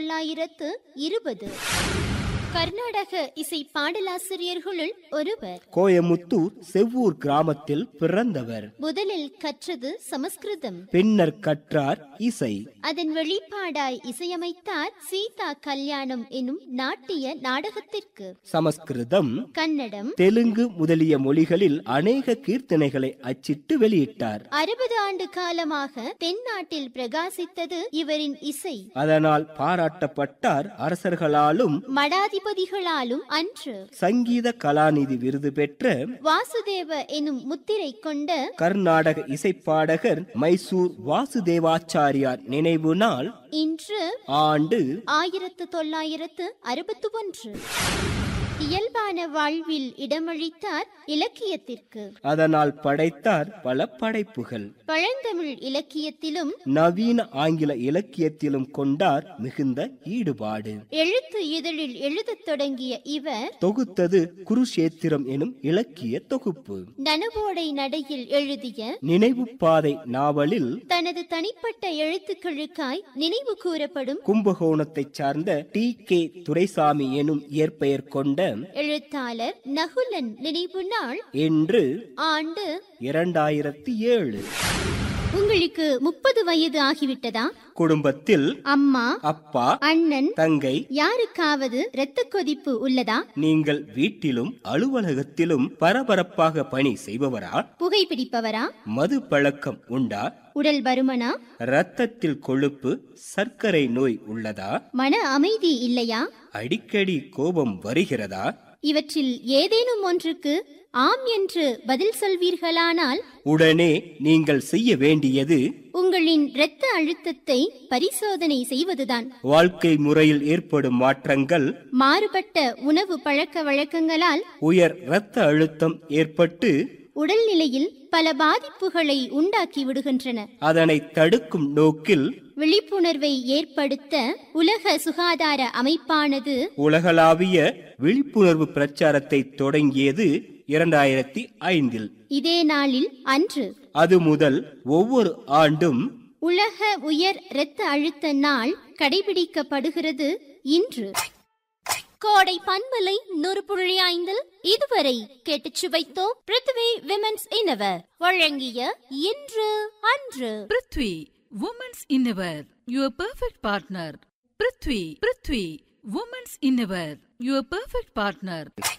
தொள்ளாயிரத்து இருபது கர்நாடக இசை பாடலாசிரியர்களுள் ஒருவர் கோயமுத்தூர் செவ்வூர் கிராமத்தில் பிறந்தவர் முதலில் கற்றது சமஸ்கிருதம் பின்னர் கற்றார் இசை அதன் வெளிப்பாடாய் இசையமைத்தார் சீதா கல்யாணம் எனும் நாட்டிய நாடகத்திற்கு சமஸ்கிருதம் கன்னடம் தெலுங்கு முதலிய மொழிகளில் அநேக கீர்த்தனைகளை அச்சிட்டு வெளியிட்டார் அறுபது ஆண்டு காலமாக தென்னாட்டில் பிரகாசித்தது இவரின் இசை அதனால் பாராட்டப்பட்டார் அரசர்களாலும் மடாதிபதிகளாலும் அன்று சங்கீத கலாநிதி விருது பெற்ற வாசுதேவ எனும் முத்திரை கொண்ட கர்நாடக இசைப்பாடகர் மைசூர் வாசுதேவாச்சாரியார் நினைவு நாள் இன்று ஆண்டு ஆயிரத்து தொள்ளாயிரத்து அறுபத்து ஒன்று இயல்பான வாழ்வில் இடமளித்தார் இலக்கியத்திற்கு அதனால் படைத்தார் பல படைப்புகள் பழந்தமிழ் இலக்கியத்திலும் நவீன ஆங்கில இலக்கியத்திலும் கொண்டார் மிகுந்த ஈடுபாடு எழுத்து இதழில் எழுதத் தொடங்கிய இவர் தொகுத்தது குருஷேத்திரம் எனும் இலக்கிய தொகுப்பு நனவோடை நடையில் எழுதிய நினைவு பாதை நாவலில் தனது தனிப்பட்ட எழுத்துக்களுக்காய் நினைவு கூறப்படும் கும்பகோணத்தைச் சார்ந்த டி கே துரைசாமி எனும் இயற்பெயர் கொண்ட எழுத்தாளர் நகுலன் நினைவு நாள் என்று ஆண்டு இரண்டாயிரத்தி ஏழு உங்களுக்கு முப்பது வயது ஆகிவிட்டதா குடும்பத்தில் அம்மா அப்பா அண்ணன் தங்கை யாருக்காவது இரத்த கொதிப்பு உள்ளதா நீங்கள் வீட்டிலும் அலுவலகத்திலும் பரபரப்பாக பணி செய்பவரா புகைப்பிடிப்பவரா மது பழக்கம் உண்டா உடல் பருமனா இரத்தத்தில் கொழுப்பு சர்க்கரை நோய் உள்ளதா மன அமைதி இல்லையா அடிக்கடி கோபம் வருகிறதா இவற்றில் ஏதேனும் ஒன்றுக்கு ஆம் என்று பதில் சொல்வீர்களானால் உடனே நீங்கள் செய்ய வேண்டியது உங்களின் இரத்த அழுத்தத்தை பரிசோதனை செய்வதுதான் வாழ்க்கை முறையில் ஏற்படும் மாற்றங்கள் மாறுபட்ட உணவு பழக்க வழக்கங்களால் உயர் இரத்த அழுத்தம் ஏற்பட்டு உடல்நிலையில் பல பாதிப்புகளை உண்டாக்கி விடுகின்றன அதனை தடுக்கும் நோக்கில் விழிப்புணர்வை ஏற்படுத்த உலக சுகாதார அமைப்பானது உலகளாவிய விழிப்புணர்வு பிரச்சாரத்தை தொடங்கியது இரண்டாயிரத்தி ஐந்தில் இதே நாளில் அன்று அது முதல் ஒவ்வொரு ஆண்டும் உலக உயர் இரத்த அழுத்த நாள் கடைபிடிக்கப்படுகிறது இன்று கோடை பண்பலை நூறு புள்ளி ஐந்தில் இதுவரை கேட்டுச் சுவைத்தோம் பிருத்வி விமென்ஸ் இனவர் வழங்கிய இன்று அன்று prithvi women's innerwear your perfect partner prithvi prithvi women's innerwear your perfect partner